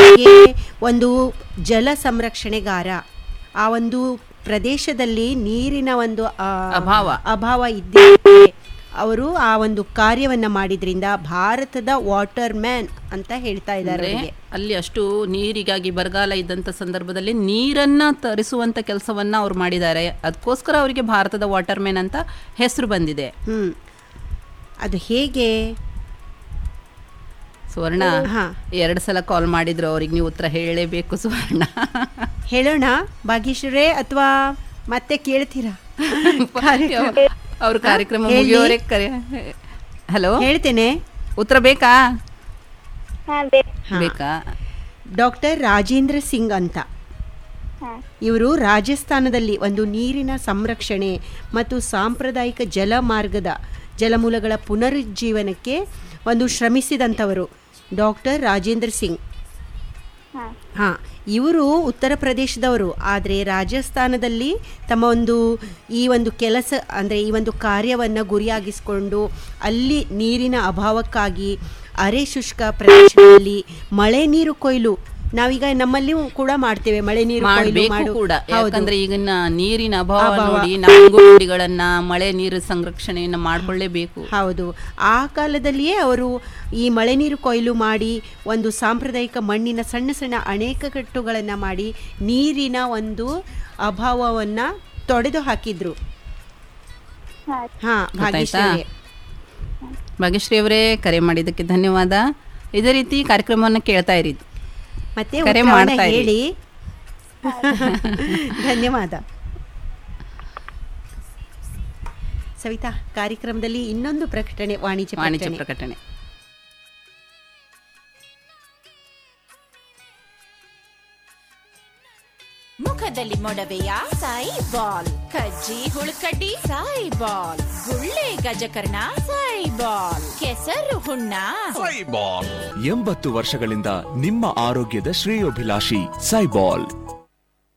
ಹಾಗೆ ಒಂದು ಜಲ ಸಂರಕ್ಷಣೆಗಾರ ಆ ಒಂದು ಪ್ರದೇಶದಲ್ಲಿ ನೀರಿನ ಒಂದು ಆ, ಅಭಾವ. ಅಭಾವ ಇದ್ದೇ ಅವರು ಆ ಒಂದು ಕಾರ್ಯವನ್ನ ಮಾಡಿದ್ರಿಂದ ಭಾರತದ ವಾಟರ್ ಮ್ಯಾನ್ ಅಂತ ಹೇಳ್ತಾ ಇದ್ದಾರೆ ಅಂದ್ರೆ ಅವರಿಗೆ. ಅಲ್ಲಿ ಅಷ್ಟು ನೀರಿಗಾಗಿ ಬರಗಾಲ ಇದ್ದಂಥ ಸಂದರ್ಭದಲ್ಲಿ ನೀರನ್ನ ತರಿಸುವಂತ ಕೆಲಸವನ್ನ ಅವ್ರು ಮಾಡಿದ್ದಾರೆ ಅದಕ್ಕೋಸ್ಕರ ಅವರಿಗೆ ಭಾರತದ ವಾಟರ್ ಮ್ಯಾನ್ ಅಂತ ಹೆಸರು ಬಂದಿದೆ ಹ್ಮ್ ಅದು ಹೇಗೆ ಸುವರ್ಣ ಹಾ. ಎರಡು ಸಲ ಕಾಲ್ ಮಾಡಿದ್ರು ಅವ್ರಿಗೆ ನೀವು ಉತ್ತರ ಹೇಳಲೇಬೇಕು ಸುವರ್ಣ ಹೇಳೋಣ ಭಾಗ್ಯಶ್ವರೇ ಅಥವಾ ಮತ್ತೆ ಕೇಳ್ತೀರಾ ಕಾರ್ಯಕ್ರಮ- ಅವ್ರ ಕಾರ್ಯಕ್ರಮ ಹೇಳಿ. ಮುಗಿಯೋರೆ ಕರೆ ಹಲೋ ಹೇಳ್ತೇನೆ ಉತ್ತರ ಬೇಕಾ ಹಾ ಬೇಕು ಹಾ. ಬೇಕಾ ಡಾಕ್ಟರ್ ರಾಜೇಂದ್ರ ಸಿಂಗ್ ಅಂತ ಹಾ ಇವರು ರಾಜಸ್ಥಾನದಲ್ಲಿ ಒಂದು ನೀರಿನ ಸಂರಕ್ಷಣೆ ಮತ್ತು ಸಾಂಪ್ರದಾಯಿಕ ಜಲಮಾರ್ಗದ ಜಲಮೂಲಗಳ ಪುನರುಜ್ಜೀವನಕ್ಕೆ ಒಂದು ಶ್ರಮಿಸಿದಂಥವರು ಡಾಕ್ಟರ್ ರಾಜೇಂದ್ರ ಸಿಂಗ್ ಹಾ ಹಾಂ ಇವರು ಉತ್ತರ ಪ್ರದೇಶದವರು ಆದರೆ ರಾಜಸ್ಥಾನದಲ್ಲಿ ತಮ್ಮ ಒಂದು ಈ ಒಂದು ಕೆಲಸ ಅಂದರೆ ಈ ಒಂದು ಕಾರ್ಯವನ್ನು ಗುರಿಯಾಗಿಸಿಕೊಂಡು ಅಲ್ಲಿ ನೀರಿನ ಅಭಾವಕ್ಕಾಗಿ ಅರೆ ಶುಷ್ಕ ಪ್ರದೇಶದಲ್ಲಿ ಮಳೆ ನೀರು ಕೊಯ್ಲು ನಾವೀಗ ನಮ್ಮಲ್ಲಿ ಕೂಡ ಮಾಡ್ತೇವೆ ಮಳೆ ನೀರು ಕೊಯ್ಲು ಮಾಡ್ಬೇಕು ಮಾಡು ಕೂಡ ಹೌದು ಯಾಕಂದ್ರೆ ಈಗಿನ ನೀರಿನ ಅಭಾವ ಅಭಾವ. ನೋಡಿ ನಾವು ಗುಂಡಿಗಳನ್ನ ಮಳೆ ನೀರು ಸಂರಕ್ಷಣೆಯನ್ನ ಮಾಡ್ಕೊಳ್ಳೇಬೇಕು ಹೌದು ಆ ಕಾಲದಲ್ಲಿಯೇ ಅವರು ಈ ಮಳೆ ನೀರು ಕೊಯ್ಲು ಮಾಡಿ ಒಂದು ಸಾಂಪ್ರದಾಯಿಕ ಮಣ್ಣಿನ ಸಣ್ಣ ಸಣ್ಣ ಅಣೆಕಟ್ಟುಗಳನ್ನು ಮಾಡಿ ನೀರಿನ ಒಂದು ಅಭಾವವನ್ನು ತೊಡೆದು ಹಾಕಿದ್ರು ಹಾ ಹಾ ಗೊತ್ತಾಯ್ತಾ? ಭಾಗ್ಯಶ್ರೀ ಭಾಗ್ಯಶ್ರೀ ಅವರೇ ಕರೆ ಮಾಡಿದ್ದಕ್ಕೆ ಧನ್ಯವಾದ ಇದೇ ರೀತಿ ಕಾರ್ಯಕ್ರಮವನ್ನು ಕೇಳ್ತಾ ಇರಿ ಮತ್ತೆ ಕರೆ ಉತ್ತರವನ್ನ ಮಾಡ್ತಾ ಇರಿ. ಹೇಳಿ ಧನ್ಯವಾದ ಸವಿತಾ ಕಾರ್ಯಕ್ರಮದಲ್ಲಿ ಇನ್ನೊಂದು ಪ್ರಕಟಣೆ ವಾಣಿಜ್ಯ ವಾಣಿಜ್ಯ ಪ್ರಕಟಣೆ ಪ್ರಕಟಣೆ ಮುಖದಲ್ಲಿ ಮೊಡವೆಯ ಸಾಯಿ ಬಾಲ್ ಕಜ್ಜಿ ಹುಳುಕಡ್ಡಿ ಸಾಯಿ ಬಾಲ್ ಗುಳ್ಳೆ ಗಜಕರ್ಣ ಸಾಯಿ ಬಾಲ್ ಕೆಸರು ಹುಣ್ಣ ಎಂಬತ್ತು ವರ್ಷಗಳಿಂದ ನಿಮ್ಮ ಆರೋಗ್ಯದ ಶ್ರೇಯೋಭಿಲಾಷಿ ಸೈಬಾಲ್